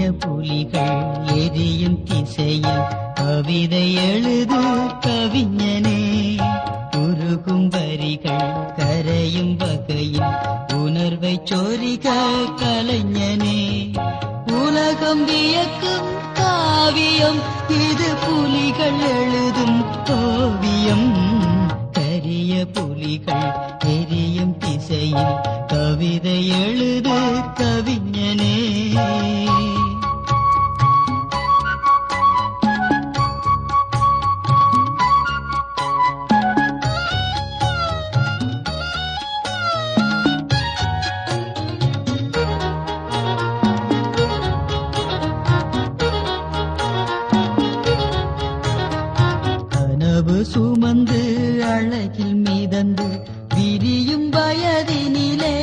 புலிகள் எரியும் திசையில் கவிதை எழுது கவிஞனே உருகும் வரிகள் கரையும் வகையில் உணர்வை சொரிக கலைஞனே உலகம் வியக்கும் காவியம் இது புலிகள் எழுதும் ஓவியம் கரிய புலிகள் எரியும் திசையில் கவிதை எழுது கவிஞனே கனவு சுமந்து அழகில் மிதந்து விரியும் வயதினிலே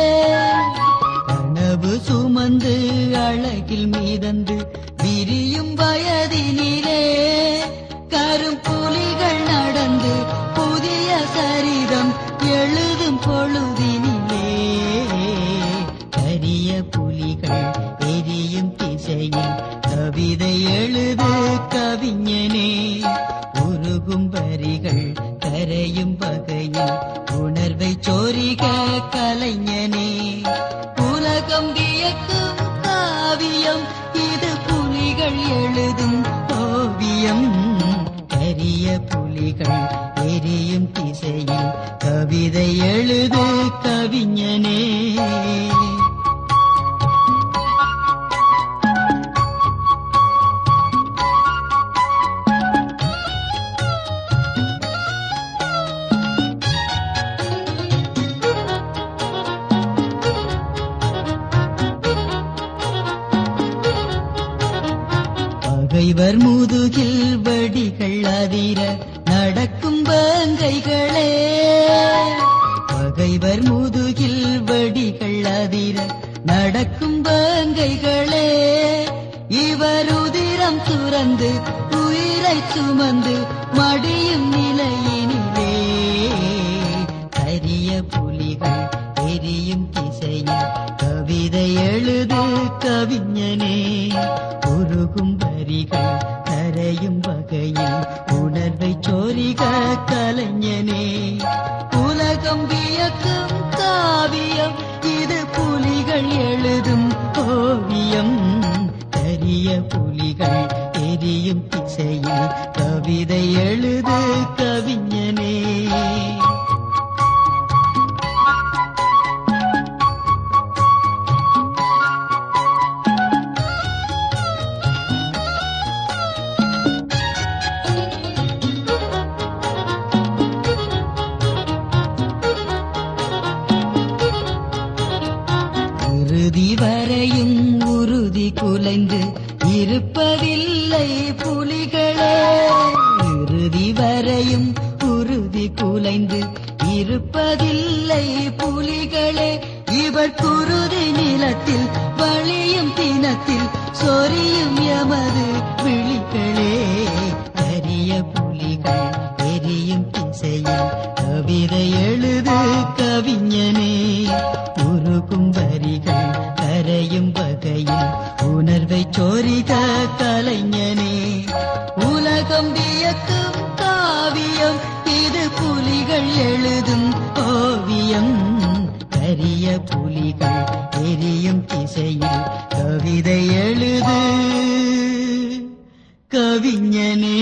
கனவு சுமந்து அழகில் மிதந்து விரியும் வயதினிலே கரும்புலிகள் நடந்து புதிய சரிதம் எழுதும் பொழுதினிலே கரிய புலிகள் எரியும் திசையில் கவிதை எழுது கவிஞனே உருகும் வரிகள் கரையும் வகையில் உணர்வை சோரிக கலைஞனே உலகம் வியக்கும் காவியம் இது புலிகள் எழுதும் ஓவியம் கரிய புலிகள் எரியும் திசையில் கவிதை எழுது கவிஞனே பகைவர் முதுகில் வடிகள் அதிர நடக்கும் வேங்கைகளே பகைவர் முதுகில் வடிகள் அதிர நடக்கும் வேங்கைகளே இவர் உதிரம் துறந்து உயிரை சுமந்து மடியும் நிலையினிலே கரிய புலிகள் எரியும் திசையில் கவிதை எழுது கவிஞனே உருகும் வரிகள் கரையும் வகையில் உணர்வை சோரிக கலைஞனே உலகம் வியக்கும் காவியம் இது புலிகள் எழுதும் ஓவியம் கரிய புலிகள் எரியும் திசையில் கவிதை எழுது கவிஞனே இறுதி வரையும் உறுதி குலைந்து இருப்பதில்லை புலிகளே இறுதி வரையும் உறுதி குலைந்து இருப்பதில்லை புலிகளே இவர் குருதி நிலத்தில் வழியும் தினத்தில் சொரியும் எமது விழிகளே கரிய புலிகள் எரியும் திசையில் கவிதை எழுது கவிஞனே உருகும் வரிகள் கரையும் வகையில் உணர்வை சோரிக கலைஞனே உலகம் வியக்கும் காவியம் இது புலிகள் எழுதும் ஓவியம் கரிய புலிகள் எரியும் திசையில் கவிதை எழுது கவிஞனே